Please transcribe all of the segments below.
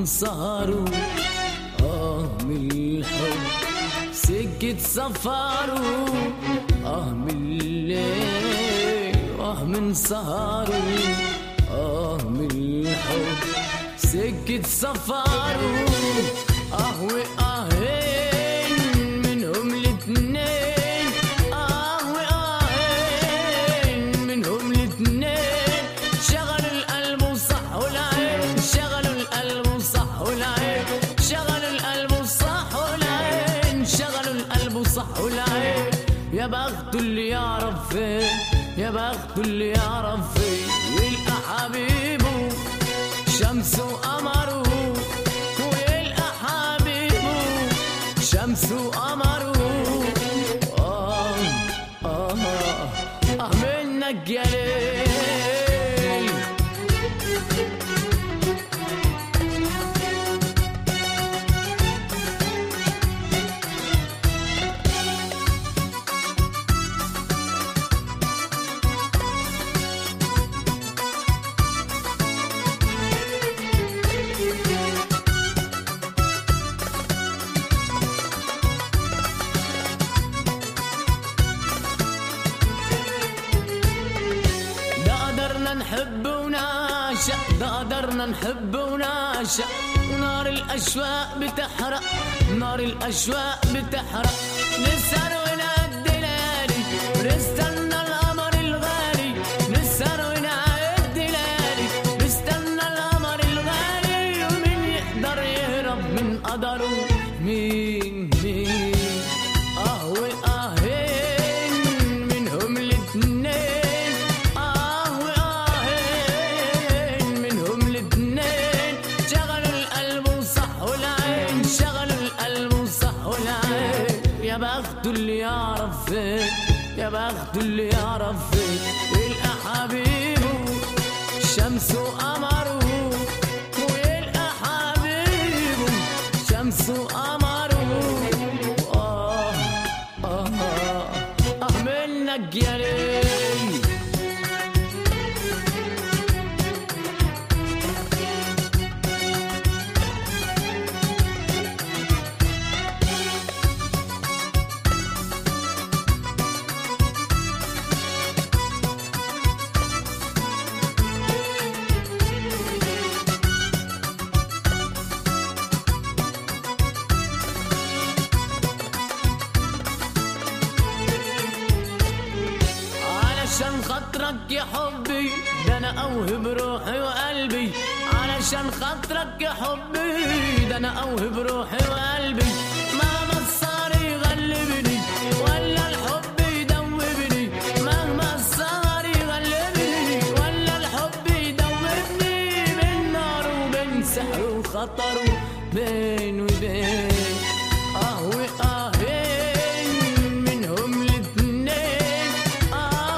من سهره آه من الحب سكة سفره آه من الليل آه من سهره آه من الحب سكة سفره آه وآهين منهم الاتنين آه وآهين منهم الاتنين شغلوا القلب وصحوا العين شغلوا القلب وصحوا العين شغلوا القلب وصحوا العين شغلوا القلب وصحوا العين يا بخت اللي يعرف فين يا بخت اللي يعرف فين يلقى حبيبه شمس وقمره ويلقى حبيبه شمس وقمره آه آه آه منك يا ليل ده قدرنا نحب ونعشق ده قدرنا نحب ونعشق ونار الأشواق بتحرق نار الأشواق بتحرق نسهر ونعد ليالي ونستنى القمر الغالي نسهر ونعد ليالي نستنى القمر الغالي ومين يقدر يهرب من قدره مين مين اه والآهين منهم الاتنين اه وآهين منهم الاتنين شغلوا القلب وصحوا العين شغلوا القلب وصحوا العين يا بخت اللي يعرف فين يا بخت اللي يعرف فين يلقى حبيبه شمس وقمره ويلقى حبيبه شمس وقمره آه آه آه, آه منك يا ليل علشان خاطرك يا حبي ده انا اوهب روحي وقلبي علشان خاطرك يا حبي ده انا اوهب روحي وقلبي مهما الصار يغلبني ولا الحب يدوبني مهما السهر يغلبني ولا الحب يدوبني بين نار وبين سحر وخطر بين وبين اه وآهين منهم الاتنين اه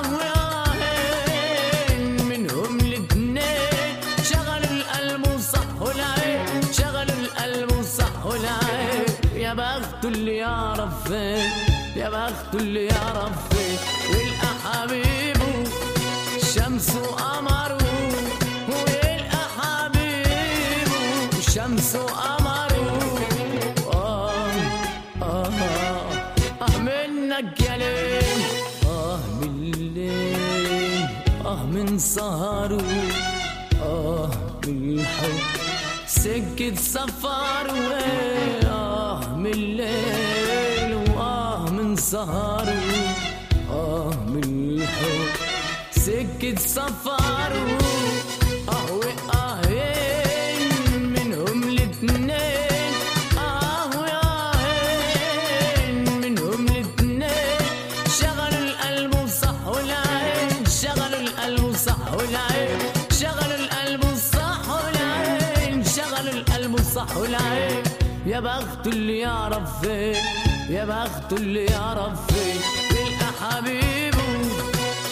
وآهين منهم الاتنين شغلوا القلب وصحوا العين شغلوا القلب وصحوا العين يا بخت اللي يعرف فين يا بخت اللي يعرف فين يلقى حبيبه شمس وقمره ويلقى حبيبه شمس وقمره آه آه آه, آه منك يا ليل آه من الليل آه من سهره آه من الحب سكة سفر آه من الليل وآه من سهره آه من الحب سكة سفر آه وآهين منهم الاتنين آه وآهين منهم الاتنين شغلوا القلب وصحوا العين شغلوا القلب وصحوا العين شغلوا القلب وصحوا العين شغلوا القلب وصحوا العين يا بخت اللي يعرف فين يا بخت اللي يعرف فين يلقى حبيبه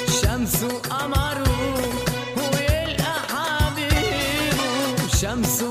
شمس وقمره ويلقى حبيبه شمس